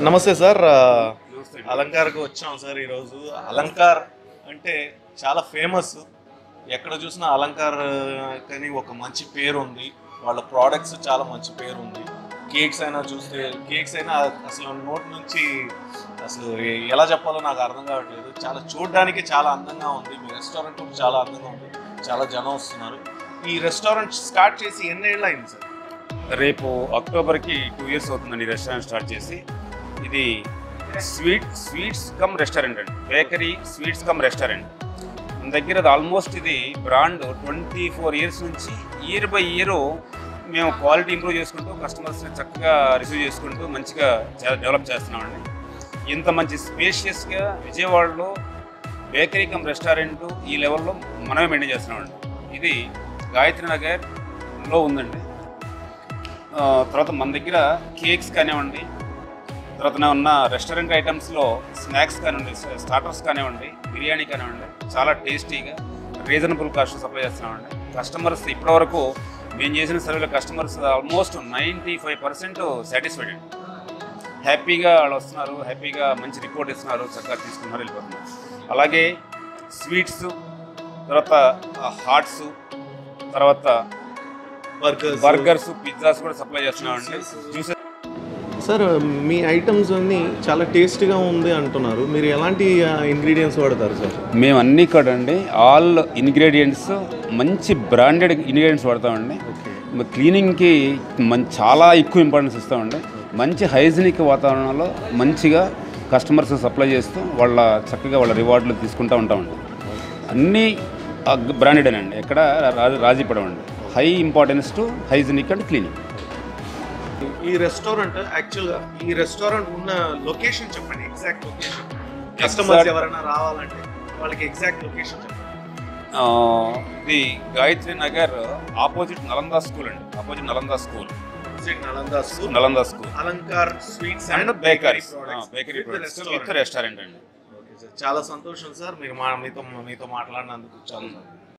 నమస్తే సార్ ఆ, అలంకార్కి వచ్చాం సార్ ఈరోజు అలంకార్ అంటే చాలా ఫేమస్ ఎక్కడ చూసినా అలంకార్ కానీ ఒక మంచి పేరు ఉంది వాళ్ళ ప్రోడక్ట్స్ చాలా మంచి పేరు ఉంది కేక్స్ అయినా చూస్తే కేక్స్ అయినా అసలు నోట్ నుంచి అసలు ఎలా చెప్పాలో నాకు అర్థం కావట్లేదు చాలా చూడడానికి చాలా అందంగా ఉంది మీ రెస్టారెంట్ కూడా చాలా అందంగా ఉంది చాలా జనం వస్తున్నారు ఈ రెస్టారెంట్ స్టార్ట్ చేసి ఎన్ని ఏళ్ళు అయింది సార్ రేపు అక్టోబర్కి టూ ఇయర్స్ అవుతుందండి ఈ రెస్టారెంట్ స్టార్ట్ చేసి ఇది స్వీట్ స్వీట్స్ కమ్ రెస్టారెంట్ అండి బేకరీ స్వీట్స్ కమ్ రెస్టారెంట్ మన దగ్గర అది ఆల్మోస్ట్ ఇది బ్రాండ్ ట్వంటీ ఫోర్ ఇయర్స్ నుంచి ఇయర్ బై ఇయర్ మేము క్వాలిటీ ఇంప్రూవ్ చేసుకుంటూ కస్టమర్స్ని చక్కగా రిసీవ్ చేసుకుంటూ మంచిగా డెవలప్ చేస్తున్నామండి ఇంత మంచి స్పేషియస్గా విజయవాడలో బేకరీ కమ్ రెస్టారెంట్ ఈ లెవెల్లో మనమే మెయింటైన్ చేస్తున్నామండి ఇది గాయత్రి నగర్లో ఉందండి ఆ, తర్వాత మన దగ్గర కేక్స్ కానివ్వండి తర్వాత నా ఉన్న రెస్టారెంట్ ఐటమ్స్లో స్నాక్స్ కానివ్వండి స్టార్టర్స్ కానివ్వండి బిర్యానీ కానివ్వండి చాలా టేస్టీగా రీజనబుల్ కాస్ట్ సప్లై చేస్తున్నామండి కస్టమర్స్ ఇప్పటివరకు మేము చేసిన సర్వేలో customers almost ninety five percent satisfied అండి హ్యాపీగా వాళ్ళు వస్తున్నారు హ్యాపీగా మంచి రిపోర్ట్ ఇస్తున్నారు చక్కగా తీసుకున్నారు వెళ్ళిపోతున్నారు అలాగే స్వీట్స్ తర్వాత హాట్స్ తర్వాత బర్గర్స్ బర్గర్స్ పిజ్జాస్ కూడా సప్లై చేస్తున్నామండి జ్యూసెస్ సార్ మీ ఐటమ్స్ అన్ని చాలా టేస్ట్గా ఉంది అంటున్నారు మీరు ఎలాంటి ఇంగ్రీడియంట్స్ వాడతారు సార్ మేము అన్నీ కూడా అండి ఆల్ ఇంగ్రీడియంట్స్ మంచి బ్రాండెడ్ ఇంగ్రీడియంట్స్ వాడతామండి ఓకే క్లీనింగ్కి మన చాలా ఎక్కువ ఇంపార్టెన్స్ ఇస్తామండి మంచి హైజీనిక్ వాతావరణంలో మంచిగా కస్టమర్స్ సప్లై చేస్తూ వాళ్ళ చక్కగా వాళ్ళ రివార్డులు తీసుకుంటూ ఉంటామండి అన్నీ బ్రాండెడేనండి ఎక్కడ రా- రాజీ పడమండి high importance to hygienic and cleaning ఈ రెస్టారెంట్ యాక్చువల్గా ఈ రెస్టారెంట్ ఉన్న లొకేషన్ చెప్పండి ఎగ్జాక్ట్ లొకేషన్ కస్టమర్స్ Exact- ఎవరైనా రావాలంటే వాళ్ళకి ఎగ్జాక్ట్ లొకేషన్ చెప్పండి ఆ, ఇది గాయత్రి నగర్ ఆపోజిట్ నలందా స్కూల్ అండి opposite Nalanda school visit Nalanda school Nalanda school Alankar sweets and bakery bakery products products with restaurant అండి ఓకే సార్ చాలా సంతోషం సార్ మీరు మా మీతో మీతో మాట్లాడినందుకు చాలా